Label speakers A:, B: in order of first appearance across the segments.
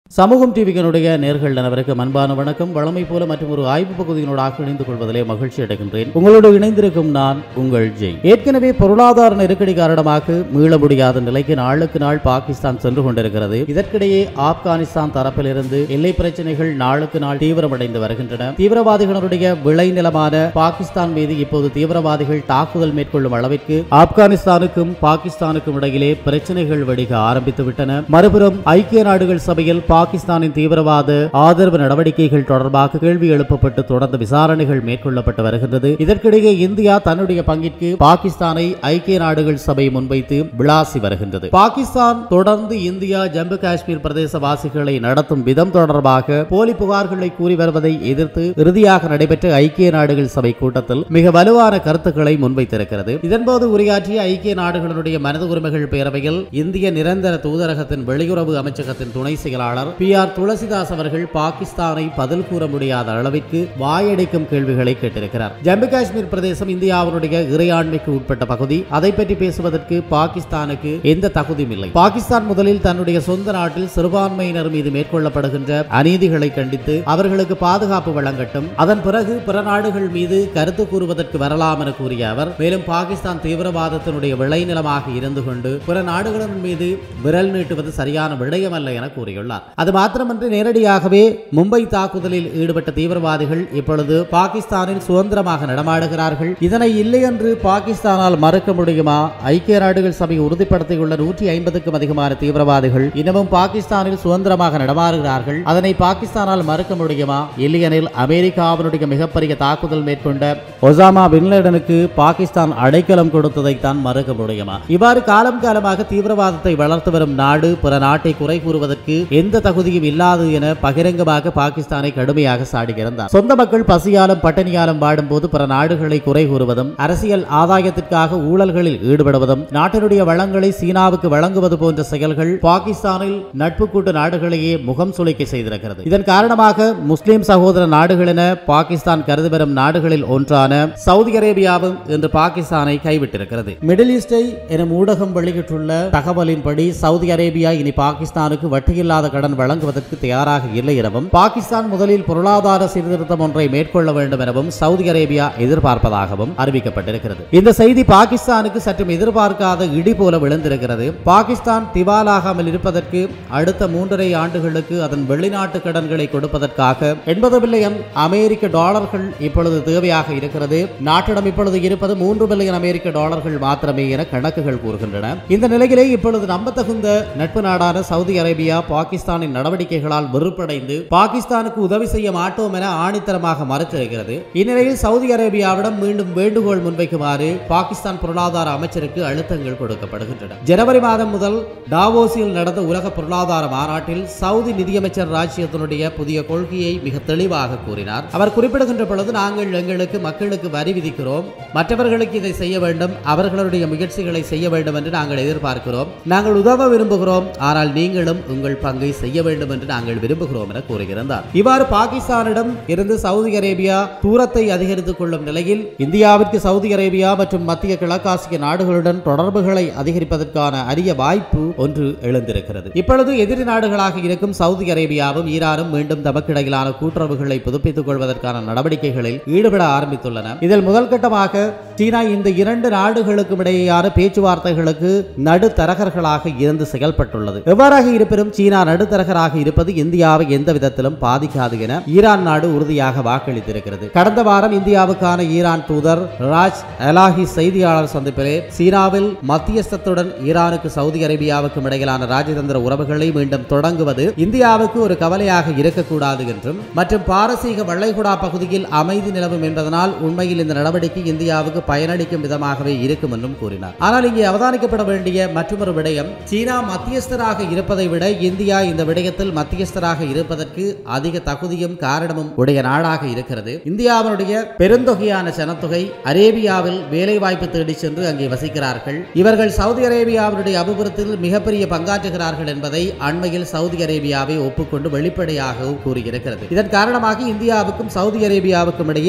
A: சமூகம் டிவிகளுடைய நேர்கள் அனைவருக்கு அன்பான வணக்கம் வளமை போல மற்றும் ஒரு ஆய்வு பகுதியினோடாக இணைந்து கொள்வதிலே மகிழ்ச்சி அடைகின்றேன் உங்களோடு இணைந்திருக்கும் நான் உங்கள் ஜெய் ஏற்கனவே பொருளாதார நெருக்கடி காரணமாக மீள முடியாத நிலைக்கு நாளுக்கு நாள் பாகிஸ்தான் சென்று கொண்டிருக்கிறது இதற்கிடையே ஆப்கானிஸ்தான் தரப்பிலிருந்து எல்லை பிரச்சனைகள் நாளுக்கு நாள் தீவிரமடைந்து வருகின்றன தீவிரவாதிகளுடைய விளைநிலமான பாகிஸ்தான் மீது இப்போது தீவிரவாதிகள் தாக்குதல் மேற்கொள்ளும் அளவிற்கு ஆப்கானிஸ்தானுக்கும் பாகிஸ்தானுக்கும் இடையிலே பிரச்சனைகள் வெடிக்க ஆரம்பித்து விட்டன மறுபுறம் ஐக்கிய நாடுகள் சபையில் பாகிஸ்தானின் தீவிரவாத ஆதரவு நடவடிக்கைகள் தொடர்பாக கேள்வி எழுப்பப்பட்டு தொடர்ந்து விசாரணைகள் மேற்கொள்ளப்பட்டு வருகின்றது இதற்கிடையே இந்தியா தன்னுடைய பங்கிற்கு பாகிஸ்தானை ஐக்கிய நாடுகள் சபை முன்வைத்து விளாசி வருகின்றது பாகிஸ்தான் தொடர்ந்து இந்தியா ஜம்மு காஷ்மீர் பிரதேசவாசிகளை நடத்தும் விதம் தொடர்பாக போலி புகார்களை கூறி வருவதை எதிர்த்து இறுதியாக நடைபெற்ற ஐக்கிய நாடுகள் சபை கூட்டத்தில் மிக வலுவான கருத்துக்களை முன்வைத்திருக்கிறது இதன்போது உரையாற்றிய ஐக்கிய நாடுகளுடைய மனித உரிமைகள் பேரவையில் இந்திய நிரந்தர தூதரகத்தின் வெளியுறவு அமைச்சகத்தின் துணை செயலாளர் பி ஆர் துளசிதாஸ் அவர்கள் பாகிஸ்தானை பதில் கூற முடியாத அளவிற்கு வாயடைக்கும் கேள்விகளை கேட்டிருக்கிறார் ஜம்மு காஷ்மீர் பிரதேசம் இந்தியாவினுடைய இறையாண்மைக்கு உட்பட்ட பகுதி அதை பற்றி பேசுவதற்கு பாகிஸ்தானுக்கு எந்த தகுதியும் இல்லை பாகிஸ்தான் முதலில் தன்னுடைய சொந்த நாட்டில் சிறுபான்மையினர் மீது மேற்கொள்ளப்படுகின்ற அநீதிகளை கண்டித்து அவர்களுக்கு பாதுகாப்பு வழங்கட்டும் அதன் பிறகு பிற நாடுகள் மீது கருத்து கூறுவதற்கு வரலாம் என கூறிய அவர் மேலும் பாகிஸ்தான் தீவிரவாதத்தினுடைய விளைநிலமாக இருந்து கொண்டு பிற நாடுகளின் மீது விரல் நீட்டுவது சரியான விடயமல்ல என கூறியுள்ளார் அது மாத்திரமன்றி நேரடியாகவே மும்பை தாக்குதலில் ஈடுபட்ட தீவிரவாதிகள் இப்பொழுது பாகிஸ்தானில் சுதந்திரமாக நடமாடுகிறார்கள் இதனை இல்லை என்று பாகிஸ்தானால் மறுக்க முடியுமா ஐக்கிய நாடுகள் சபை உறுதிப்படுத்தியுள்ள நூற்றி ஐம்பதுக்கும் அதிகமான தீவிரவாதிகள் இன்னமும் பாகிஸ்தானில் சுதந்திரமாக நடமாறுகிறார்கள் அதனை பாகிஸ்தானால் மறுக்க முடியுமா இல்லையெனில் அமெரிக்காவினுடைய மிகப்பெரிய தாக்குதல் மேற்கொண்ட ஒசாமா பின்லேடனுக்கு பாகிஸ்தான் அடைக்கலம் கொடுத்ததைத்தான் மறுக்க முடியுமா இவ்வாறு காலம் காலமாக தீவிரவாதத்தை வளர்த்து வரும் நாடு பிற நாட்டை குறை கூறுவதற்கு எந்த தகுதியும் இல்லாது என பகிரங்கமாக பாகிஸ்தானை கடுமையாக சாடுகிறார் சொந்த மக்கள் பசியாலும் பட்டினியாலும் வாடும்போது பிற நாடுகளை குறை கூறுவதும் அரசியல் ஆதாயத்திற்காக ஊழல்களில் ஈடுபடுவதும் நாட்டினுடைய வளங்களை சீனாவுக்கு வழங்குவது போன்ற செயல்கள் பாகிஸ்தானில் நட்பு கூட்டு நாடுகளையே முகம் சுளிக்க செய்திருக்கிறது இதன் காரணமாக முஸ்லிம் சகோதர நாடுகள் என பாகிஸ்தான் கருதி வரும் நாடுகளில் ஒன்றான சவுதி அரேபியாவும் இன்று பாகிஸ்தானை கைவிட்டிருக்கிறது மிடில் ஈஸ்டை எனும் ஊடகம் வெளியிட்டுள்ள தகவலின்படி சவுதி அரேபியா இனி பாகிஸ்தானுக்கு வட்டியில்லாத கடன் வழங்குவதற்கு தயாராக இல்லை எனவும் பாகிஸ்தான் முதலில் பொருளாதார சீர்திருத்தம் ஒன்றை மேற்கொள்ள வேண்டும் எனவும் சவுதி அரேபியா எதிர்பார்ப்பதாகவும் அறிவிக்கப்பட்டிருக்கிறது இந்த செய்தி பாகிஸ்தானுக்கு சற்றும் எதிர்பார்க்காத இடி போல விழுந்திருக்கிறது பாகிஸ்தான் திவாலாகாமல் இருப்பதற்கு அடுத்த மூன்றரை ஆண்டுகளுக்கு அதன் வெளிநாட்டு கடன்களை கொடுப்பதற்காக எண்பது பில்லியன் அமெரிக்க டாலர்கள் இப்பொழுது தேவையாக இருக்கிறது நாட்டிடம் இப்பொழுது இருப்பது மூன்று பில்லியன் அமெரிக்க டாலர்கள் மாத்திரமே என கணக்குகள் கூறுகின்றன இந்த நிலையிலே இப்பொழுது நம்பத்தகுந்த நட்பு நாடான சவுதி அரேபியா பாகிஸ்தானின் நடவடிக்கைகளால் வெறுப்படைந்து பாகிஸ்தானுக்கு உதவி செய்ய மாட்டோம் என ஆணித்தரமாக மறுத்திருக்கிறது இந்நிலையில் சவுதி அரேபியாவிடம் மீண்டும் வேண்டுகோள் முன்வைக்குமாறு பாகிஸ்தான் பொருளாதார அமைச்சருக்கு அழுத்தங்கள் கொடுக்கப்படுகின்றன ஜனவரி மாதம் முதல் டாவோஸில் நடந்த உலக பொருளாதார மாநாட்டில் சவுதி நிதியமைச்சர் ராஜ்யத்தினுடைய புதிய கொள்கையை மிக தெளிவாக கூறினார் அவர் குறிப்பிடுகின்ற பொழுது நாங்கள் எங்களுக்கு மக்களுக்கு வரி விதிக்கிறோம் மற்றவர்களுக்கு இதை செய்ய வேண்டும் அவர்களுடைய முயற்சிகளை செய்ய வேண்டும் என்று நாங்கள் எதிர்பார்க்கிறோம் நாங்கள் உதவ விரும்புகிறோம் ஆனால் நீங்களும் உங்கள் பங்கை செய்ய வேண்டும் என்று நாங்கள் விரும்புகிறோம் என கூறுகிறார் இவ்வாறு பாகிஸ்தானிடம் இருந்து சவுதி அரேபியா தூரத்தை அதிகரித்துக் கொள்ளும் நிலையில் இந்தியாவிற்கு சவுதி அரேபியா மற்றும் மத்திய கிழக்காசிய நாடுகளுடன் தொடர்புகளை அதிகரிப்பதற்கான அரிய வாய்ப்பு ஒன்று எழுந்திருக்கிறது இப்பொழுது எதிரி நாடுகளாக இருக்கும் சவுதி அரேபியாவும் ஈரானும் மீண்டும் தமக்கிடையிலான கூட்டுறவுகளை புதுப்பித்துக் கொள்வதற்கான நடவடிக்கைகளில் ஈடுபட ஆரம்பித்துள்ளன இதில் முதல் கட்டமாக சீனா இந்த இரண்டு நாடுகளுக்கும் இடையேயான பேச்சுவார்த்தைகளுக்கு நடுத்தரகர்களாக இருந்து செயல்பட்டுள்ளது எவ்வாறாக இருப்பினும் சீனா நடுத்தரகராக இருப்பது இந்தியாவை எந்த விதத்திலும் பாதிக்காது என ஈரான் நாடு உறுதியாக வாக்களித்திருக்கிறது கடந்த வாரம் இந்தியாவுக்கான ஈரான் தூதர் ராஜ் அலாஹி செய்தியாளர் சந்திப்பிலே சீனாவில் மத்தியஸ்தத்துடன் ஈரானுக்கு சவுதி அரேபியாவுக்கும் இடையிலான ராஜதந்திர உறவுகளை மீண்டும் தொடங்குவது இந்தியாவுக்கு ஒரு கவலையாக இருக்கக்கூடாது என்றும் மற்றும் பாரசீக வளைகுடா பகுதியில் அமைதி நிலவும் என்பதனால் உண்மையில் இந்த நடவடிக்கை இந்தியாவுக்கு பயனளிக்கும் விதமாகவே இருக்கும் என்றும் கூறினார் ஆனால் இங்கே அவதானிக்கப்பட வேண்டிய மற்றொரு விடயம் சீனா மத்தியஸ்தராக இருப்பதை விட இந்தியா இந்த விடயத்தில் மத்தியஸ்தராக இருப்பதற்கு அதிக தகுதியும் காரணமும் உடைய நாடாக இருக்கிறது இந்தியாவினுடைய பெருந்தொகையான ஜனத்தொகை அரேபியாவில் வேலை வாய்ப்பு தேடி சென்று அங்கே வசிக்கிறார்கள் இவர்கள் சவுதி அரேபியாவினுடைய அபிவிருத்தியில் மிகப்பெரிய பங்காற்றுகிறார்கள் என்பதை அண்மையில் சவுதி அரேபியாவை ஒப்புக்கொண்டு வெளிப்படையாகவும் கூறியிருக்கிறது இதன் காரணமாக இந்தியாவுக்கும் சவுதி அரேபியாவுக்கும் இடையே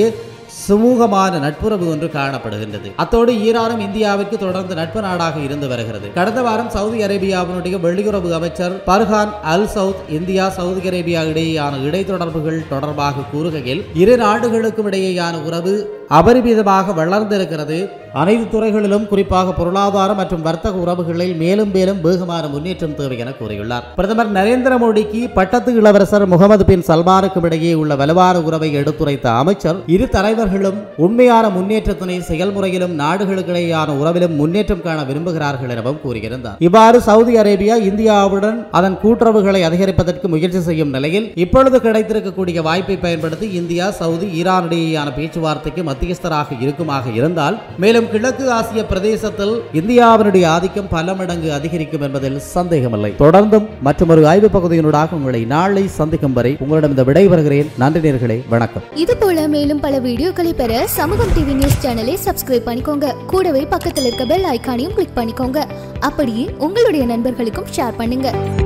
A: சுமூகமான நட்புறவு ஒன்று காணப்படுகின்றது அத்தோடு ஈரானும் இந்தியாவிற்கு தொடர்ந்து நட்பு நாடாக இருந்து வருகிறது கடந்த வாரம் சவுதி அரேபியாவினுடைய வெளியுறவு அமைச்சர் Farhan Al Saud India Saudi Arabia இடையேயான இடைத்தொடர்புகள் தொடர்பாக கூறுகையில் இரு நாடுகளுக்கும் இடையேயான உறவு அபரிமிதமாக வளர்ந்திருக்கிறது அனைத்து துறைகளிலும் குறிப்பாக பொருளாதார மற்றும் வர்த்தக உறவுகளில் மேலும் மேலும் வேகமான முன்னேற்றம் தேவை என கூறியுள்ளார் பிரதமர் நரேந்திர மோடிக்கு பட்டத்து இளவரசர் முகமது பின் சல்மானுக்கும் இடையே உள்ள வலுவான உறவை எடுத்துரைத்த அமைச்சர் இரு தலைவர்களும் உண்மையான முன்னேற்றத்தினை செயல்முறையிலும் நாடுகளுக்கிடையேயான உறவிலும் முன்னேற்றம் காண விரும்புகிறார்கள் எனவும் கூறியிருந்தார் இவ்வாறு சவுதி அரேபியா இந்தியாவுடன் அதன் கூட்டுறவுகளை அதிகரிப்பதற்கு முயற்சி செய்யும் நிலையில் இப்பொழுது கிடைத்திருக்கக்கூடிய வாய்ப்பை பயன்படுத்தி இந்தியா சவுதி ஈரான் இடையேயான பேச்சுவார்த்தைக்கு மத்தியஸ்தராக இருக்குமாக இருந்தால் மேலும் கிழக்கு ஆசிய பிரதேசத்தில் இந்தியாவினுடைய ஆதிக்கம் பல மடங்கு அதிகரிக்கும் என்பதில் சந்தேகமில்லை தொடர்ந்தும் மற்றொரு ஆய்வு பகுதியினூடாக உங்களை நாளை சந்திக்கும் வரை உங்களிடம் இந்த விடைபெறுகிறேன் நன்றி நேர்களே வணக்கம்
B: இது போல மேலும் பல வீடியோக்களை பெற சமூகம் டிவி நியூஸ் சேனலை சப்ஸ்கிரைப் பண்ணிக்கோங்க கூடவே பக்கத்தில் இருக்க பெல் ஐகானையும் கிளிக் பண்ணிக்கோங்க அப்படியே உங்களுடைய நண்பர்களுக்கும் ஷேர் பண்ணுங்க